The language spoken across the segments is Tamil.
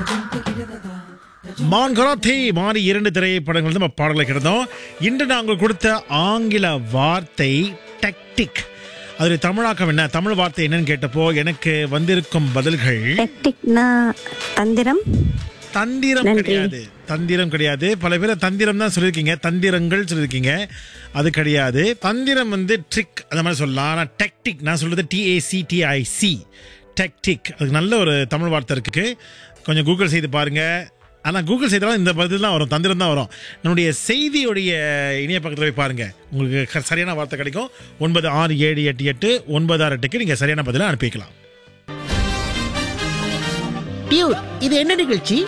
மான் கராத்தே மாறி இரண்டு திரைப்படங்கள் வந்து நம்ம பாடல்களை கிடந்தோம் இன்று நாங்கள் கொடுத்த ஆங்கில வார்த்தை டெக்டிக் அதோடைய தமிழாக்கம் என்ன தமிழ் வார்த்தை என்னன்னு கேட்டப்போ எனக்கு வந்திருக்கும் பதில்கள் டெக்டிக்னா தந்திரம் தந்திரம் நன்றி. கிடையாது தந்திரம் கிடையாது பல பேர் தந்திரம் தான் சொல்லியிருக்கீங்க தந்திரங்கள் சொல்லியிருக்கீங்க அது கிடையாது தந்திரம் வந்து ட்ரிக் அந்த மாதிரி சொல்லலாம் ஆனால் டெக்டிக் நான் சொல்றது டிஏசி டிஐசி டெக்டிக் அதுக்கு நல்ல ஒரு தமிழ் வார்த்தை இருக்கு கொஞ்சம் கூகுள் செய்து பாருங்க ஆனால் கூகுள் செய்தாலும் இந்த பதில் தான் வரும் தந்திரம் தான் வரும் நம்முடைய செய்தியுடைய இணைய பக்கத்தில் போய் பாருங்க உங்களுக்கு க- சரியான வார்த்தை கிடைக்கும் ஒன்பது ஆறு ஏழு எட்டு எட்டு ஒன்பது ஆறு எட்டுக்கு நீங்கள் சரியான பதிலை அனுப்பிக்கலாம் டியூட் இது என்ன நிகழ்ச்சி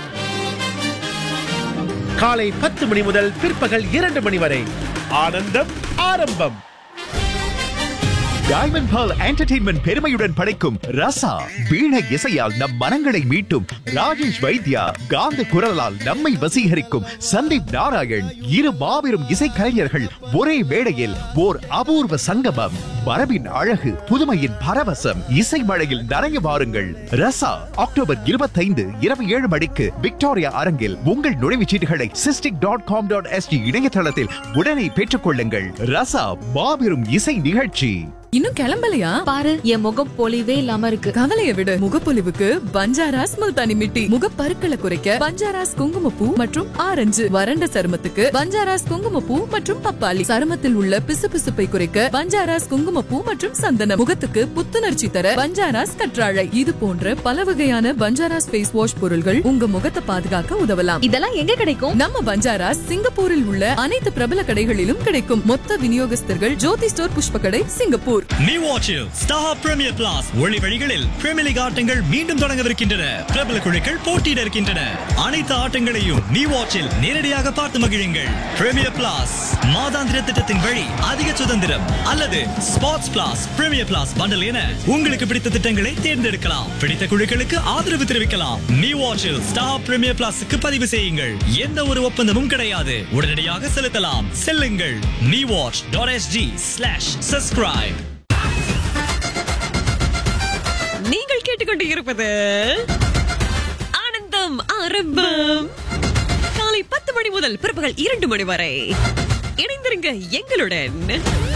காலை பத்து மணி முதல் பிற்பகல் இரண்டு மணி வரை ஆனந்தம் ஆரம்பம் டைமண்ட் Pearl என்டர்டெயின்மெண்ட் பெருமையுடன் படைக்கும் ரசா வீணை இசையால் நம் மனங்களை மீட்டும் ராஜேஷ் வைத்யா காந்த குரலால் நம்மை வசீகரிக்கும் சந்தீப் நாராயண் இரு மாபெரும் இசைக்கலைஞர்கள் ஒரே மேடையில் ஓர் அபூர்வ சங்கமம் மரபின் அழகு புதுமையின் பரவசம் இசை மழையில் நனைய வாருங்கள் ரசா அக்டோபர் இருபத்தைந்து இரவு ஏழு மணிக்கு விக்டோரியா அரங்கில் உங்கள் நுழைவுச்சீட்டுகளை SISTIC dot com dot S G இணையதளத்தில் உடனே பெற்றுக் கொள்ளுங்கள் ரசா மாபெரும் இசை நிகழ்ச்சி இன்னும் கிளம்பலையா பாரு என் முகம் பொலிவே இல்லாம இருக்கு கவலைய விடு முகப்பொலிவுக்கு பஞ்சாராஸ் முல்தானி மிட்டி முகப்பருக்களை குறைக்க பஞ்சாராஸ் குங்குமப்பூ மற்றும் ஆரஞ்சு வறண்ட சருமத்துக்கு பஞ்சாராஸ் குங்குமப்பூ மற்றும் பப்பாளி சருமத்தில் உள்ள பிசுபிசுப்பை குறைக்க பஞ்சாராஸ் குங்குமப்பூ மற்றும் சந்தனம் முகத்துக்கு புத்துணர்ச்சி தர பஞ்சாராஸ் கற்றாழை இது போன்ற பல வகையான பஞ்சாராஸ் ஃபேஸ் வாஷ் பொருள்கள் உங்க முகத்தை பாதுகாக்க உதவலாம் இதெல்லாம் எங்க கிடைக்கும் நம்ம பஞ்சாராஸ் சிங்கப்பூரில் உள்ள அனைத்து பிரபல கடைகளிலும் கிடைக்கும் மொத்த விநியோகஸ்தர்கள் ஜோதி ஸ்டோர் புஷ்ப கடை சிங்கப்பூர் நீ வாட்சில் ஸ்டார் பிரீமியர் பிளாஸ் ஒளி வழிகளில் பிரீமியர் லீக் ஆட்டங்கள் மீண்டும் தொடங்கவிருக்கின்றன பிரபல குழுக்கள் போட்டியிட இருக்கின்றன அனைத்து ஆட்டங்களையும் நீ வாட்சில் நேரடியாக பார்த்து மகிழுங்கள் பிரீமியர் பிளாஸ் மாதாந்திர திட்டத்தின் வழி அதிக சுதந்திரம் அல்லது sports plus premier plus bundle என உங்களுக்கு பிடித்த திட்டங்களை தேர்ந்தெடுக்கலாம் பிடித்த குழுக்களுக்கு ஆதரவு தெரிவிக்கலாம் நீ வாட்சில் ஸ்டார் பிரீமியர் பிளாஸுக்கு பதிவு செய்யுங்கள் எந்த ஒரு ஒப்பந்தமும் கிடையாது உடனடியாக செலுத்தலாம் செல்லுங்கள் mewatch dot S G slash subscribe நீங்கள் கேட்டுக்கொண்டு இருப்பது ஆனந்தம் ஆரம்பம் காலை பத்து மணி முதல் பிற்பகல் இரண்டு மணி வரை இணைந்திருங்க எங்களுடன்